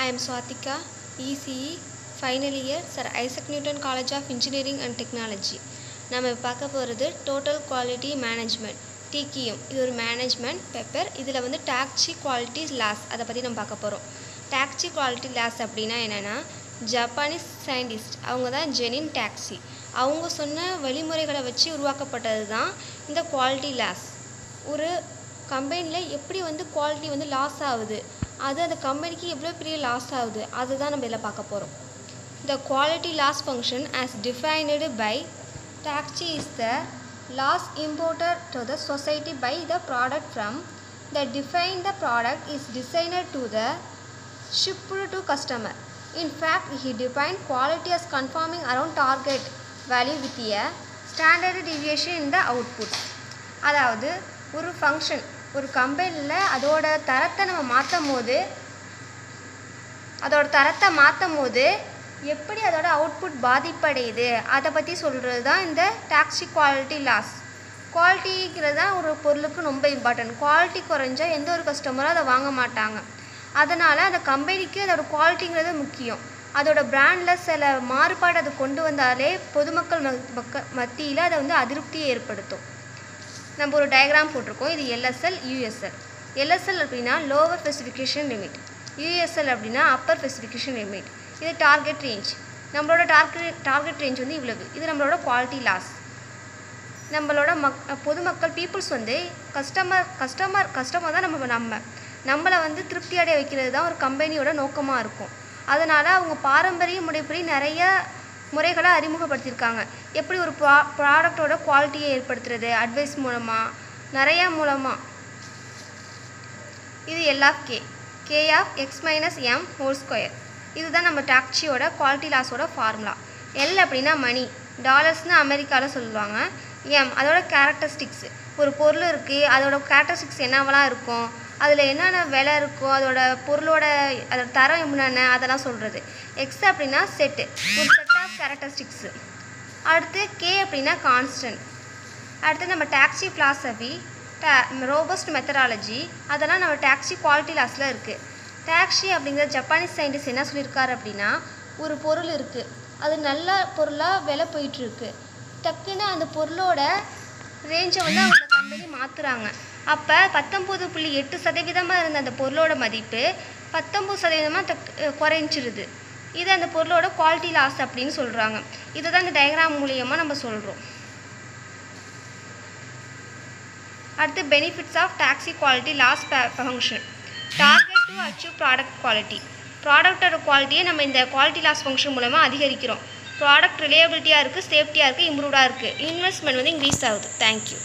I am Swatika, ECE, final year, Sir Isaac Newton College of Engineering and Technology. நம்ம இப்ப பார்க்க போகிறது total quality management டிகிஎம் இது ஒரு மேனேஜ்மெண்ட் பெப்பர் இதில் வந்து டாக்ஸி குவாலிட்டி லாஸ் அதை பற்றி நம்ம பார்க்க போகிறோம் டாக்ஸி குவாலிட்டி லாஸ் அப்படின்னா என்னென்னா ஜப்பானீஸ் சயின்டிஸ்ட் அவங்க தான் ஜெனின் டாக்ஸி அவங்க சொன்ன வழிமுறைகளை வச்சு உருவாக்கப்பட்டது தான் இந்த குவாலிட்டி லாஸ் ஒரு கம்பெனியில் எப்படி வந்து குவாலிட்டி வந்து லாஸ் ஆகுது அது அந்த கம்பெனிக்கு எவ்வளோ பெரிய லாஸ் ஆகுது அதுதான் நம்ம இதில் பார்க்க போகிறோம் The quality loss function as defined by taxi is the loss imposed to the society by the product from the define the product is designed to the shipped to customer. In fact, he defined quality as conforming around target value with a standard deviation in the output. அதாவது ஒரு function ஒரு கம்பெனியில் அதோட தரத்தை நம்ம மாற்றும் போது அதோட தரத்தை மாற்றும் போது எப்படி அதோட அவுட்புட் பாதிப்படையுது அதை பற்றி சொல்கிறது தான் இந்த டாக்ஸி குவாலிட்டி லாஸ் குவாலிட்டிங்கிறது தான் ஒரு பொருளுக்கு ரொம்ப இம்பார்ட்டன்ட் குவாலிட்டி குறைஞ்சா எந்த ஒரு கஸ்டமரும் அதை வாங்க மாட்டாங்க அதனால் அந்த கம்பெனிக்கு அதோட குவாலிட்டிங்கிறது முக்கியம் அதோட பிராண்டில் சில மாறுபாடு அது கொண்டு வந்தாலே பொதுமக்கள் ம மக்க மத்தியில் அதை வந்து அதிருப்தியை ஏற்படுத்தும் நம்ம ஒரு டயக்ராம் போட்டிருக்கோம் இது எல்எஸ்எல் யூஎஸ்எல் எல்எஸ்எல் அப்படின்னா லோவர் ஸ்பெசிஃபிகேஷன் லிமிட் யூஎஸ்எல் அப்படின்னா அப்பர் ஸ்பெசிஃபிகேஷன் லிமிட் இது டார்கெட் ரேஞ்ச் நம்மளோட டார்கெட் டார்கெட் ரேஞ்ச் வந்து இவ்வளவு இது நம்மளோட குவாலிட்டி லாஸ் நம்மளோட மக் பொதுமக்கள் பீப்புள்ஸ் வந்து கஸ்டமர் கஸ்டமர் கஸ்டமர் தான் நம்ம நம்ம நம்மளை வந்து திருப்தி அடைய வைக்கிறது தான் ஒரு கம்பெனியோட நோக்கமாக இருக்கும் அதனால் அவங்க பாரம்பரிய முறைப்படி நிறைய முறைகளை அறிமுகப்படுத்தியிருக்காங்க எப்படி ஒரு ப்ரா ப்ராடக்டோட குவாலிட்டியை ஏற்படுத்துறது அட்வைஸ் மூலமாக நிறையா மூலமாக இது L of K K of X minus M whole square இதுதான் நம்ம டாக்ஸியோட குவாலிட்டி லாஸோட ஃபார்முலா எல் அப்படின்னா மணி டாலர்ஸ்னு அமெரிக்காவில் சொல்லுவாங்க எம் அதோட கேரக்டரிஸ்டிக்ஸ் ஒரு பொருள் இருக்குது அதோட கேரக்டரிஸ்டிக்ஸ் என்னவெல்லாம் இருக்கும் அதில் என்னென்ன விலை இருக்கோ அதோட பொருளோட அதோட தரம் என்னென்ன அதெல்லாம் சொல்கிறது எக்ஸ் அப்படின்னா செட்டு ஒரு செட் ஆஃப் கேரக்டரிஸ்டிக்ஸு அடுத்து கே அப்படின்னா கான்ஸ்டன்ட் அடுத்து நம்ம டாக்ஸி ஃபிலாசபி டா ரோபஸ்ட் மெத்தடாலஜி அதெல்லாம் நம்ம டாக்ஸி குவாலிட்டி லாஸில் இருக்குது டாக்ஸி அப்படிங்கிற ஜப்பானீஸ் சயின்டிஸ்ட் என்ன சொல்லியிருக்காரு அப்படின்னா ஒரு பொருள் இருக்குது அது நல்ல பொருளாக விலை போயிட்டுருக்கு டக்குன்னு அந்த பொருளோட ரேஞ்சை வந்து அவங்க கம்பெனி மாற்றுறாங்க அப்போ பத்தொம்போது புள்ளி எட்டு சதவீதமாக இருந்த அந்த பொருளோட மதிப்பு பத்தொம்பது சதவீதமாக தக் குறைஞ்சிருது இது அந்த பொருளோட குவாலிட்டி லாஸ் அப்படின்னு சொல்கிறாங்க இதை தான் இந்த டயக்ராம் மூலியமாக நம்ம சொல்கிறோம் அடுத்து பெனிஃபிட்ஸ் ஆஃப் டாக்ஸி quality loss function target to achieve product quality ப்ராடக்டோட குவாலிட்டியை நம்ம இந்த குவாலிட்டி லாஸ் ஃபங்க்ஷன் மூலமாக அதிகரிக்கிறோம் ப்ராடக்ட் ரிலையபிலிட்டியாக இருக்குது சேஃப்டியாக இருக்குது இம்ப்ரூவ்டாக இருக்குது இன்வெஸ்ட்மெண்ட் வந்து இன்க்ரீஸ் ஆகுது தேங்க்யூ